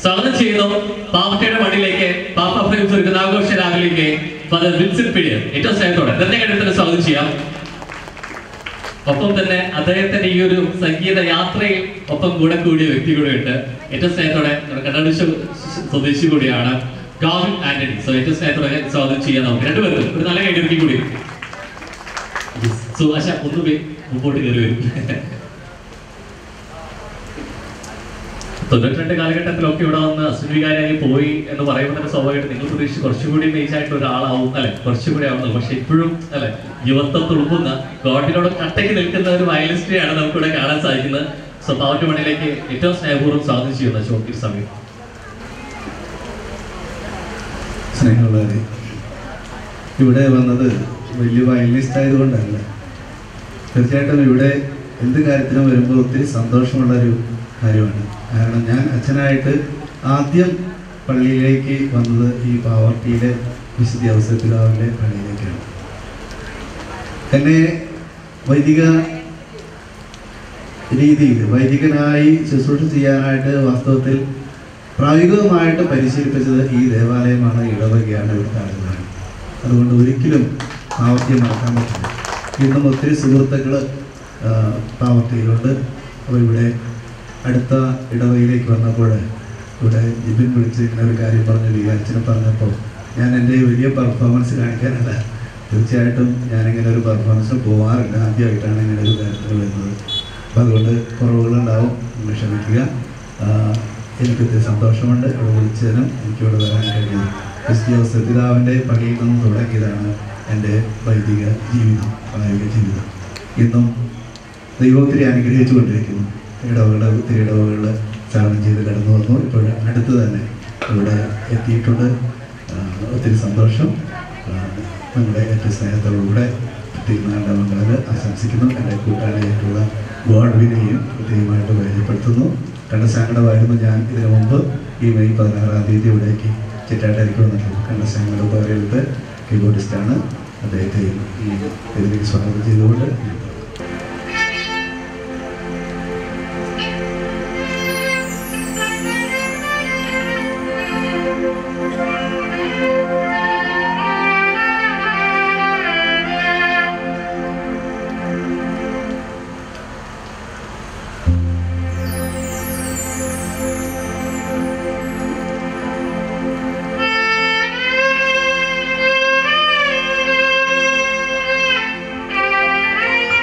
സ്വാഗതം ചെയ്യുന്നു പാവട്ടയുടെ മണ്ണിലേക്ക് പാപ്പ ഫിലിംസ് ഒരുക്കുന്ന ആഘോഷ രാവിലേക്ക് ഫാദർ വിൻസെന്റ് പിടിയർ ഏറ്റവും സ്നേഹത്തോടെ തന്നെ കണ്ടിട്ട് സ്വാഗതം ചെയ്യാം ഒപ്പം തന്നെ അദ്ദേഹത്തിന്റെ ഈ ഒരു സംഗീത യാത്രയിൽ ഒപ്പം കൂടെ കൂടിയ വ്യക്തി കൂടെ ഉണ്ട് ഏറ്റവും സ്നേഹത്തോടെ നമ്മുടെ കണ്ണാടി സ്വദേശി കൂടിയാണ് ഗാവിൻ ആന്റണി സോ ഏറ്റവും സ്നേഹത്തോടെ സ്വാഗതം ചെയ്യാൻ നമുക്ക് രണ്ടുപേർക്കും ഒരു നല്ല കൈയൊരുക്കി കൂടി സുഭാഷ ഒന്ന് പേ- മുമ്പോട്ട് കയറി വരും തൊണ്ണൂറ്റിരണ്ട് കാലഘട്ടത്തിലൊക്കെ ഇവിടെ വന്ന് അസുവികാരായി പോയി എന്ന് പറയുമ്പോൾ തന്നെ സ്വാഭാവികമായിട്ട് നിങ്ങൾ പ്രതീക്ഷിച്ച് കുറച്ചുകൂടി മേജ് ആയിട്ട് ഒരാളാവും അല്ലെ കുറച്ചുകൂടി ആവുന്നത് പക്ഷെ ഇപ്പോഴും അല്ലെ യുവത്വം തുളുമ്പുന്ന ഗോഡിനോട് കട്ടയ്ക്ക് നിൽക്കുന്ന ഒരു വയലിസ്റ്റിനെയാണ് നമുക്കിവിടെ കാണാൻ സാധിക്കുന്നത് സോ പാവറ്റ് മണിയിലേക്ക് ഏറ്റവും സ്നേഹപൂർവ്വം സ്വാഗതം ചെയ്യുന്ന ഷോക്കി സമയം സ്നേഹമുള്ളവരെ ഇവിടെ വന്നത് വലിയ വയലിനിസ്റ്റ് ആയതുകൊണ്ടല്ല തീർച്ചയായിട്ടും ഇവിടെ എന്ത് കാര്യത്തിനും വരുമ്പോൾ ഒത്തിരി സന്തോഷമുള്ളൊരു കാര്യമാണ് കാരണം ഞാൻ അച്ഛനായിട്ട് ആദ്യം പള്ളിയിലേക്ക് വന്നത് ഈ പാവർട്ടിയിലെ വിശുദ്ധ അവസരത്തിലാവിൻ്റെ പള്ളിയിലേക്കാണ് എന്നെ വൈദിക രീതിയിൽ വൈദികനായി ശുശ്രൂഷ ചെയ്യാനായിട്ട് വാസ്തവത്തിൽ പ്രായോഗികമായിട്ട് പരിശീലിപ്പിച്ചത് ഈ ദേവാലയമാണ് ഇടവകയാണ് ഇവിടുത്തെ ആളുകളാണ് അതുകൊണ്ട് ഒരിക്കലും പാവത്തി മറക്കാൻ പറ്റില്ല ഇന്നും ഒത്തിരി സുഹൃത്തുക്കൾ പാവത്തിയിലുണ്ട് അപ്പോൾ ഇവിടെ അടുത്ത ഇടവകയിലേക്ക് വന്നപ്പോൾ ഇവിടെ ജിബിൻ വിളിച്ച് ഇങ്ങനെ ഒരു കാര്യം പറഞ്ഞു വികാരിച്ചിനെ പറഞ്ഞപ്പോൾ ഞാൻ എൻ്റെ വലിയ പെർഫോമൻസ് കാണിക്കാനല്ല തീർച്ചയായിട്ടും ഞാനിങ്ങനെ ഒരു പെർഫോമൻസിന് പോകാറില്ല ആദ്യമായിട്ടാണ് ഇങ്ങനെ ഒരു കാര്യത്തിൽ വരുന്നത് അപ്പം അതുകൊണ്ട് കുറവുകളുണ്ടാവും നിങ്ങൾ ക്ഷമിക്കുക ആ, എനിക്ക് ഒത്തിരി സന്തോഷമുണ്ട് ഇവിടെ വിളിച്ചതിനും എനിക്കിവിടെ വരാൻ കഴിഞ്ഞത് ക്രിസ്തീയ സത്യതാവിൻ്റെ പള്ളിയിൽ നിന്നും തുടങ്ങിയതാണ് എൻ്റെ വൈദിക ജീവിതം പ്രായോഗിക ജീവിതം ഇന്നും ദൈവം ഒത്തിരി അനുഗ്രഹിച്ചു കൊണ്ടിരിക്കുന്നു ഇടവകൾ ഒത്തിരി ഇടവകളിൽ സേവനം ചെയ്ത് കടന്നു വന്നു ഇപ്പോൾ അടുത്ത് തന്നെ ഇവിടെ എത്തിയിട്ടുണ്ട് ആ, ഒത്തിരി സന്തോഷം ആ, നിങ്ങളുടെ ഏറ്റവും സ്നേഹത്തോടുകൂടെ തിരുനാളിൻ്റെ മംഗളങ്ങൾ ആശംസിക്കുന്നു എൻ്റെ കൂട്ടാളിയായിട്ടുള്ള ഗോഡ്വിനെയും പ്രത്യേകമായിട്ട് പരിചയപ്പെടുത്തുന്നു കണ്ട സങ്കടമായിരുന്നു ഞാൻ ഇതിനു മുമ്പ് ഈ മെയ് പതിനാറാം തീയതി ഇവിടേക്ക് ചിറ്റാട്ടേക്ക് വന്നിട്ടുണ്ട് കണ്ട സങ്കട പേരെടുത്ത് കീബോർഡിസ്റ്റാണ് അദ്ദേഹത്തെയും ഈ ഇതിലേക്ക് സ്വാഗതം ചെയ്തുകൊണ്ട് Thank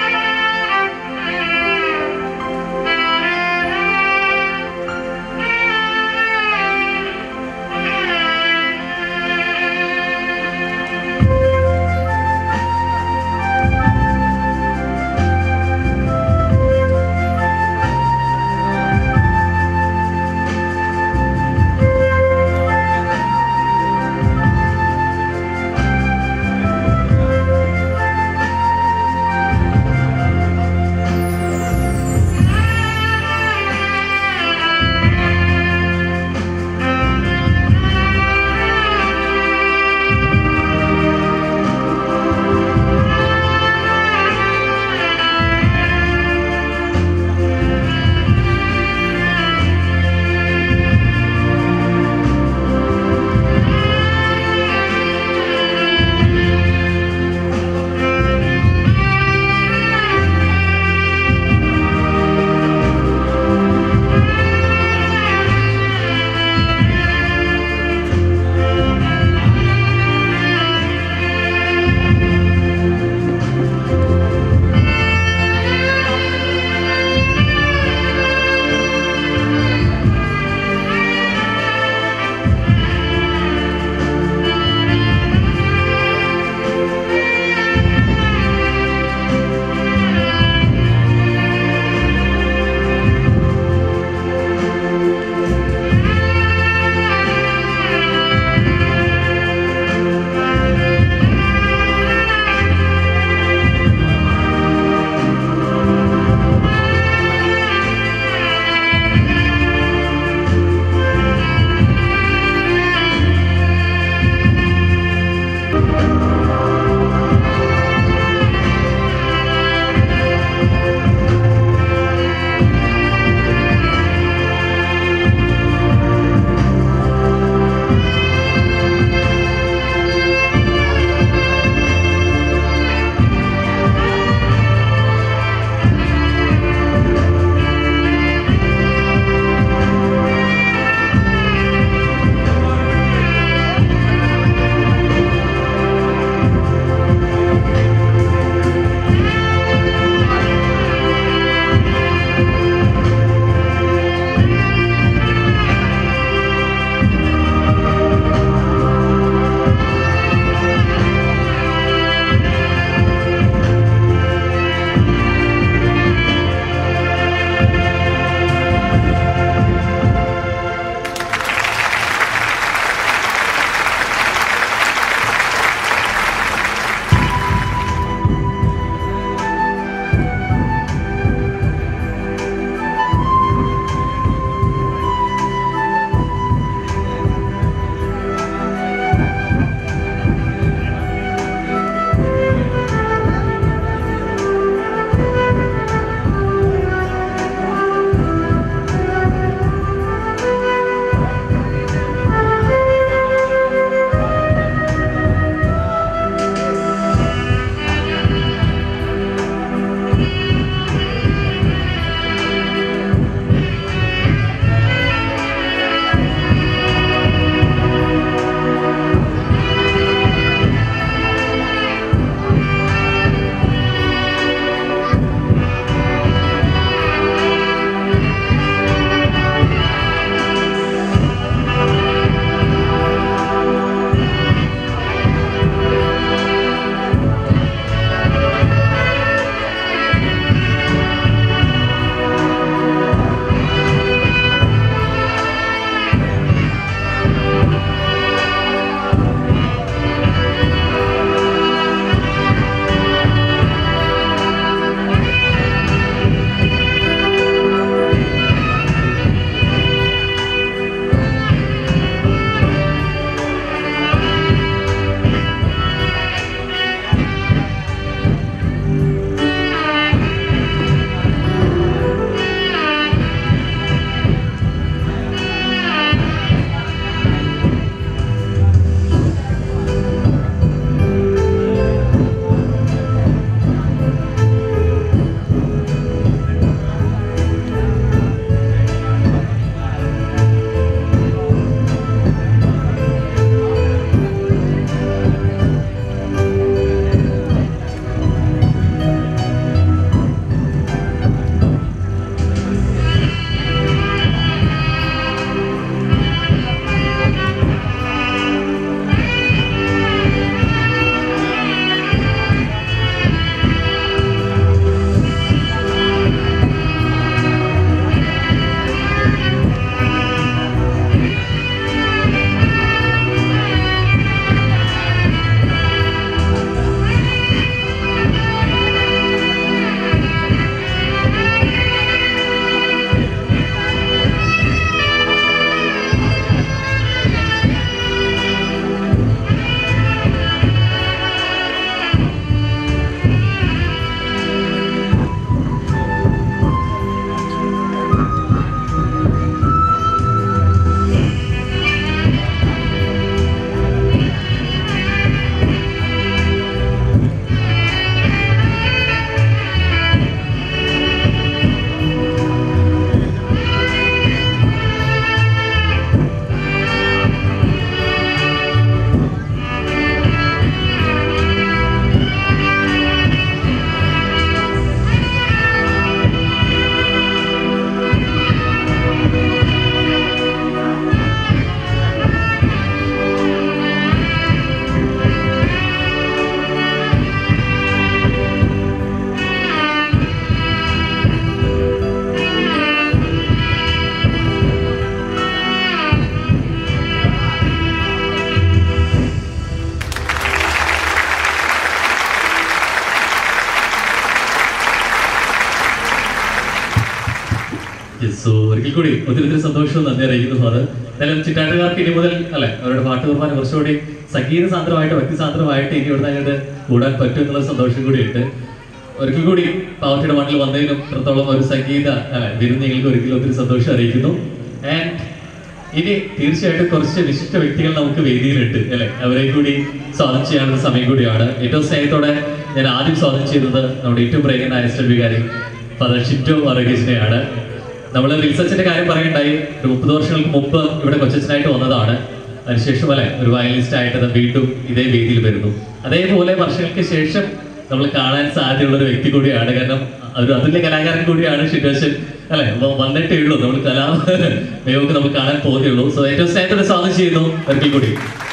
ഒരിക്കൽ കൂടി ഒത്തിരി ഒത്തിരി സന്തോഷവും നന്ദി അറിയിക്കുന്നു ഫാദർ എന്തായാലും ചിറ്റാട്ടുകാർക്ക് ഇനി മുതൽ അല്ലെ അവരുടെ പാട്ട് കുർബാന കുറച്ചുകൂടി സംഗീത സാന്ദ്രമായിട്ട് ഭക്തി സാന്ദ്രമായിട്ട് ഇനി ഇവിടെ അങ്ങോട്ട് കൂടാൻ പറ്റും എന്നുള്ള സന്തോഷം കൂടിയുണ്ട് ഒരിക്കൽ കൂടി പാവട്ടിയുടെ മണ്ണിൽ വന്നതിനും ഇത്രത്തോളം ഒരു സംഗീത അല്ലെ വിരുന്ന് ഞങ്ങൾക്ക് ഒരിക്കലും ഒത്തിരി സന്തോഷം അറിയിക്കുന്നു ആൻഡ് ഇനി തീർച്ചയായിട്ടും കുറച്ച് വിശിഷ്ട വ്യക്തികൾ നമുക്ക് വേദിയിലുണ്ട് അല്ലെ അവരെ കൂടി സ്വാഗതം ചെയ്യാനുള്ള സമയം കൂടിയാണ് ഏറ്റവും സ്നേഹത്തോടെ ഞാൻ ആദ്യം സ്വാഗതം ചെയ്യുന്നത് നമ്മുടെ ഏറ്റവും പ്രിയനായ എസ് വികാരി ഫാദർ ഷിറ്റോ വർഗീസിനെയാണ് നമ്മൾ റിസർച്ചിന്റെ കാര്യം പറയുണ്ടായി ഒരു മുപ്പത് വർഷങ്ങൾക്ക് മുമ്പ് ഇവിടെ കൊച്ചനായിട്ട് വന്നതാണ് അതിനുശേഷം അല്ലെ ഒരു വയലിനിസ്റ്റ് ആയിട്ട് അത് വീണ്ടും ഇതേ വേദിയിൽ വരുന്നു അതേപോലെ വർഷങ്ങൾക്ക് ശേഷം നമ്മൾ കാണാൻ സാധ്യതയുള്ള ഒരു വ്യക്തി കൂടിയാണ് കാരണം ഒരു അതുല്യ കലാകാരൻ കൂടിയാണ് ഷിറ്റോഷൻ അല്ലെ അപ്പൊ വന്നിട്ടേ ഉള്ളൂ നമ്മൾ കലാ ദൈവമൊക്കെ നമ്മൾ കാണാൻ പോകുന്നേ ഉള്ളൂ സോ ഏറ്റവും സ്നേഹത്തോടെ സ്വാഗതം ചെയ്യുന്നു ഒരിക്കൽ കൂടി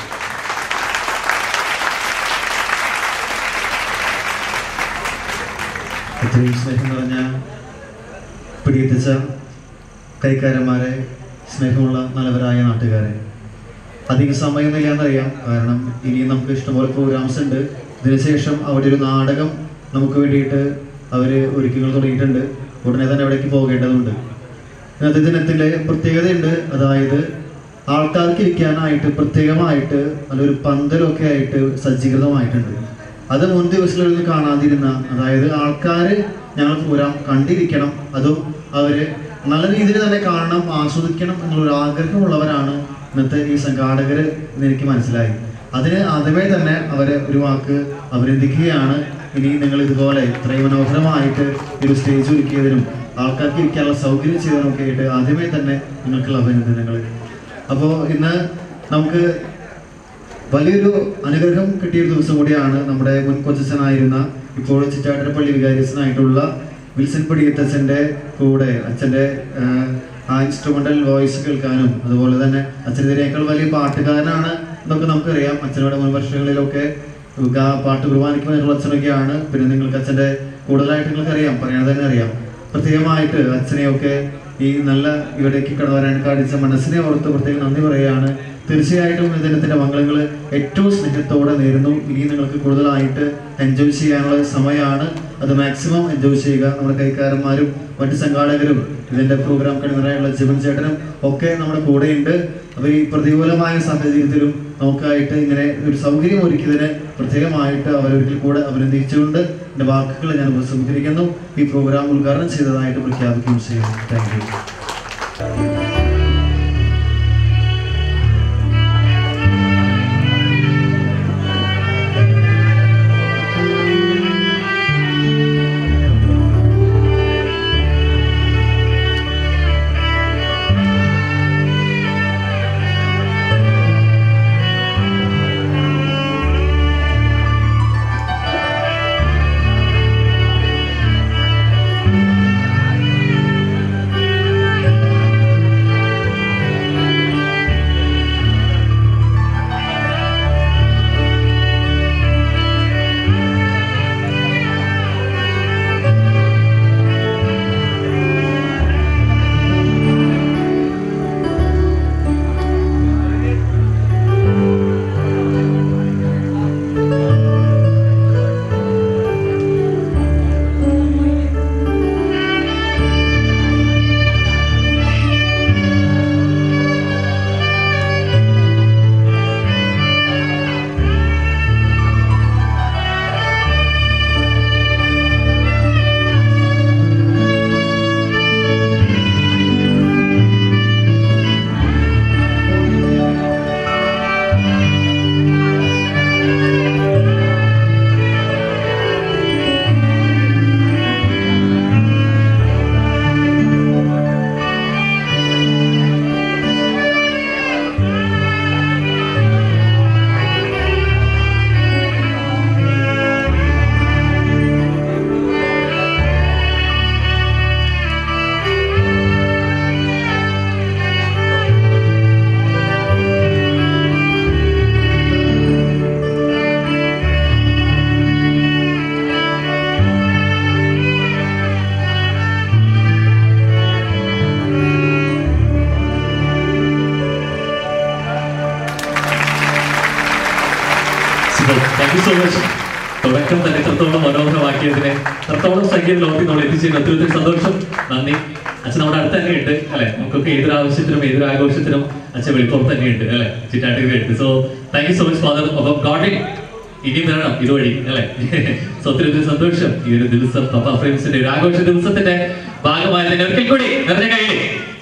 ഒത്തിരി സ്നേഹം നിറഞ്ഞ പിടിയെത്തിച്ച കൈക്കാരന്മാരെ സ്നേഹമുള്ള നല്ലവരായ നാട്ടുകാരെ അധികം സമയമൊന്നുമില്ല എന്നറിയാം കാരണം ഇനിയും നമുക്ക് ഇഷ്ടംപോലെ പ്രോഗ്രാംസ് ഉണ്ട് ഇതിനുശേഷം അവിടെ ഒരു നാടകം നമുക്ക് വേണ്ടിയിട്ട് അവർ ഒരുക്കങ്ങൾ തുടങ്ങിയിട്ടുണ്ട് ഉടനെ തന്നെ അവിടേക്ക് പോകേണ്ടതുണ്ട് ഇന്നത്തെ ദിനത്തിലെ പ്രത്യേകതയുണ്ട് അതായത് ആൾക്കാർക്ക് ഇരിക്കാനായിട്ട് പ്രത്യേകമായിട്ട് നല്ലൊരു പന്തലൊക്കെ ആയിട്ട് സജ്ജീകൃതമായിട്ടുണ്ട് അത് മുൻ ദിവസങ്ങളിൽ കാണാതിരുന്ന അതായത് ആൾക്കാർ ഞങ്ങൾ പ്രോഗ്രാം കണ്ടിരിക്കണം അതും അവര് നല്ല രീതിയിൽ തന്നെ കാണണം ആസ്വദിക്കണം എന്നുള്ളൊരു ആഗ്രഹമുള്ളവരാണ് ഇന്നത്തെ ഈ സംഘാടകർ എന്ന് എനിക്ക് മനസ്സിലായി അതിന് ആദ്യമേ തന്നെ അവരെ ഒരു വാക്ക് അഭിനന്ദിക്കുകയാണ് ഇനി നിങ്ങൾ ഇതുപോലെ ഇത്രയും മനോഹരമായിട്ട് ഈ ഒരു സ്റ്റേജ് ഒരുക്കിയതിനും ആൾക്കാർക്ക് ഇരിക്കാനുള്ള സൗകര്യം ചെയ്തതിനും ഒക്കെ ആയിട്ട് ആദ്യമേ തന്നെ നിങ്ങൾക്കുള്ള അഭിനന്ദനങ്ങൾ അപ്പോൾ ഇന്ന് നമുക്ക് വലിയൊരു അനുഗ്രഹം കിട്ടിയ ഒരു ദിവസം കൂടിയാണ് നമ്മുടെ മുൻ കൊച്ചനായിരുന്ന ഇപ്പോൾ ചിറ്റാട്ടരപ്പള്ളി വികാരിയസനായിട്ടുള്ള വിൽസൺ പടിയത്തച്ഛൻ്റെ കൂടെ അച്ഛൻ്റെ ആഹ്, ആ ഇൻസ്ട്രുമെന്റൽ വോയിസ് കേൾക്കാനും അതുപോലെ തന്നെ അച്ഛനെതിരേക്കാൾ വലിയ പാട്ടുകാരനാണ് എന്നൊക്കെ നമുക്കറിയാം അച്ഛനോട് മുൻ വർഷങ്ങളിലൊക്കെ ഗാ- പാട്ട് കുർബാനയ്ക്ക് വേണ്ടിയുള്ള അച്ഛനൊക്കെയാണ് പിന്നെ നിങ്ങൾക്ക് അച്ഛൻ്റെ കൂടുതലായിട്ട് നിങ്ങൾക്ക് അറിയാം പറയണത് തന്നെ അറിയാം പ്രത്യേകമായിട്ട് അച്ഛനെയൊക്കെ ഈ നല്ല ഇവിടേക്ക് കടന്നു വരാൻ കാണിച്ച മനസ്സിനെ ഓർത്ത് പ്രത്യേകം നന്ദി പറയുകയാണ് തീർച്ചയായിട്ടും ഈ ദിനത്തിന്റെ മംഗളങ്ങൾ ഏറ്റവും സ്നേഹത്തോടെ നേരുന്നു ഇനി നിങ്ങൾക്ക് കൂടുതലായിട്ട് എൻജോയ് ചെയ്യാനുള്ള സമയമാണ് അത് മാക്സിമം എൻജോയ് ചെയ്യുക നമ്മുടെ കൈക്കാരന്മാരും മറ്റ് സംഘാടകരും ഇതിന്റെ പ്രോഗ്രാം കൺവീനറായുള്ള ജീവൻ ചേട്ടനും ഒക്കെ നമ്മുടെ കൂടെയുണ്ട് അപ്പോൾ ഈ പ്രതികൂലമായ സാഹചര്യത്തിലും നമുക്കായിട്ട് ഇങ്ങനെ ഒരു സൗകര്യം ഒരുക്കിയതിന് പ്രത്യേകമായിട്ട് അവരൊരിക്കൽ കൂടെ അഭിനന്ദിച്ചുകൊണ്ട് എൻ്റെ വാക്കുകൾ ഞാൻ ഉപസംഹരിക്കുന്നു ഈ പ്രോഗ്രാം ഉദ്ഘാടനം ചെയ്തതായിട്ട് പ്രഖ്യാപിക്കുകയും ചെയ്യുന്നു thank you thank you so much തുടക്കം തന്നെ എത്രത്തോളം മനോഹരമാക്കിയതിനെ എത്രത്തോളം സംഗീത ലോകത്തിൽ നമ്മൾ എത്തിച്ചതിന് ഒത്തിരി ഒത്തിരി സന്തോഷം നന്ദി അച്ഛൻ നമ്മുടെ അടുത്ത് തന്നെ ഉണ്ട് അല്ലെ നമുക്കൊക്കെ ഏതൊരു ആവശ്യത്തിനും ഏതൊരു ആഘോഷത്തിനും അച്ഛൻ വെളിപ്പുറത്ത് തന്നെ ഉണ്ട് അല്ലെ ചിറ്റാട്ടിൽ ഉണ്ട് so thank you so much father അപ്പം ഗോഡിൻ ഇനി വരണം ഇതുവഴി അല്ലെ സോ ഒത്തിരി ഒത്തിരി സന്തോഷം ഈ ഒരു ദിവസം പപ്പ ഫ്രെയിംസിന്റെ ഒരു ആഘോഷ ദിവസത്തിന്റെ ഭാഗമായി തന്നെ ഒരിക്കൽ കൂടി നിറഞ്ഞ കൈ